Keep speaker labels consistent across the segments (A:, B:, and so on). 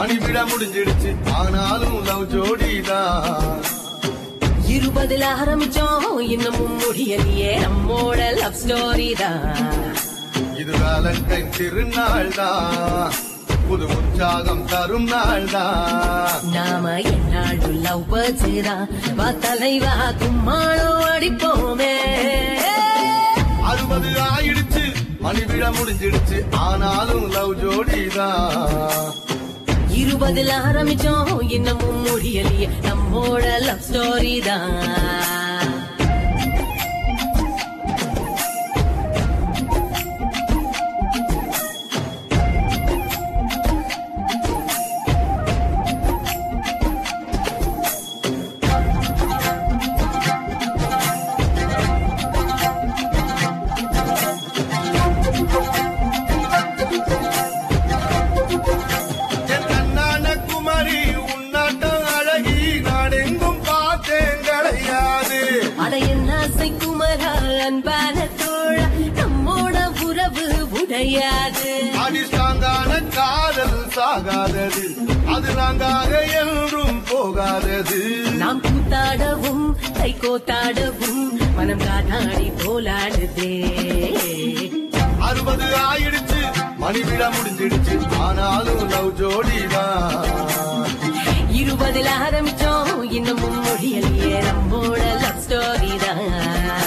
A: மணிவிட முடிஞ்சிடுச்சு ஆனாலும் லவ் ஜோடிதான்
B: இருபதுல ஆரம்பிச்சோம் இன்னமும் முடியலையே நம்மோட லவ் ஸ்டோரி தான்
A: இது வேலண்டைன் திருநாள் தான் புது உற்சாகம் தரும் நாள் தான்
B: நாம என்னாடும் லவ் பேர்ட்ஸ் தான் வா தலைவா கும்மாளம் அடிப்போமே
A: அறுபது ஆயிடுச்சு மணிவிட முடிஞ்சிடுச்சு ஆனாலும் லவ் ஜோடிதான்
B: இருபதுல ஆரம்பிச்சோம் இன்னமும் முடியலையே நம்மோட லவ் ஸ்டோரி தான்
A: என் கண்ணான குமரி உன்னாட்டம் அழகி நாடெங்கும் பார்த்தேன் கிடையாது
B: அட என்ன ஆசை குமரா அன்பான தோழா நம்மோட உறவு உடையாது
A: அடிஸ்டாங்கான காதல் சாகாதது அது நாங்காக என்றும் போகாதது
B: நாம் கூத்தாடவும் கை கோத்தாடவும் மனம் காத்தாடி போலாடுதே
A: அறுபது ஆயிடுச்சு மணிவிட முடிஞ்சிடுச்சு ஆனாலும் லவ் ஜோடிதான்
B: இருபதுல ஆரம்பிச்சோம் இன்னமும் முடியலையே நம்மோட லவ் ஸ்டோரி தான்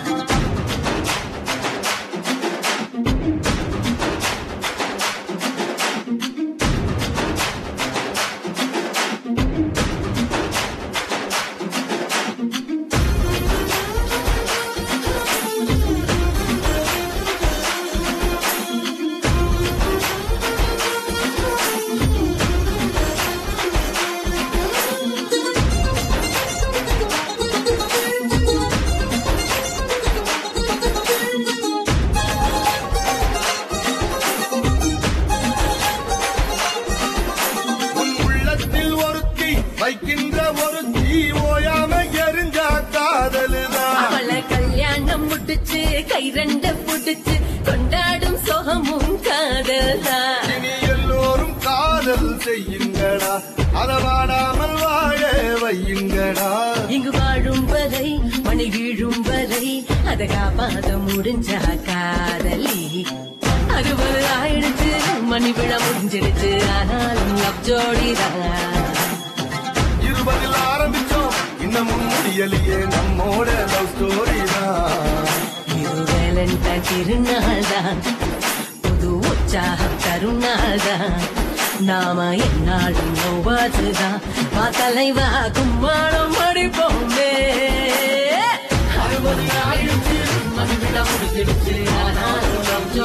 A: உன் உள்ளத்தில் ஒருத்தி வைக்கின்ற ஒருத்தி ஓயாம எரிஞ்சா காதலுதான்
B: அவளை கல்யாணம் முடிச்சு கை ரெண்ட புடிச்சு கொண்டாடும் சோகமும் காதல்தான்
A: இனி எல்லோரும் காதல் செய்யுங்கடா அதவாடாமல் வாழ வையுங்கடா
B: இங்கு வாழும் வரை மணி வீழும் வரை அத காப்பாத முடிஞ்சா காதலி அறுபது ஆயிடுச்சு மணி விழா முடிஞ்சிடுச்சு ஆனாலும் லவ் ஜோடிதான்
A: இருபதில் ஆரம்பிச்சோம் இன்னமும் முடியலையே நம்மோட லவ் ஸ்டோரி தான்
B: இது வேலண்டைன் திருநாள் தான் புது உற்சாகம் தருநாள் தான் நாம என்னாலும் நோவாதுதான் வா தலைவா கும்மாளம் அடிப்போமே அறுபது ஆயிடுச்சு மணி விழா முடிஞ்சிடுச்சு ஆனாலும் love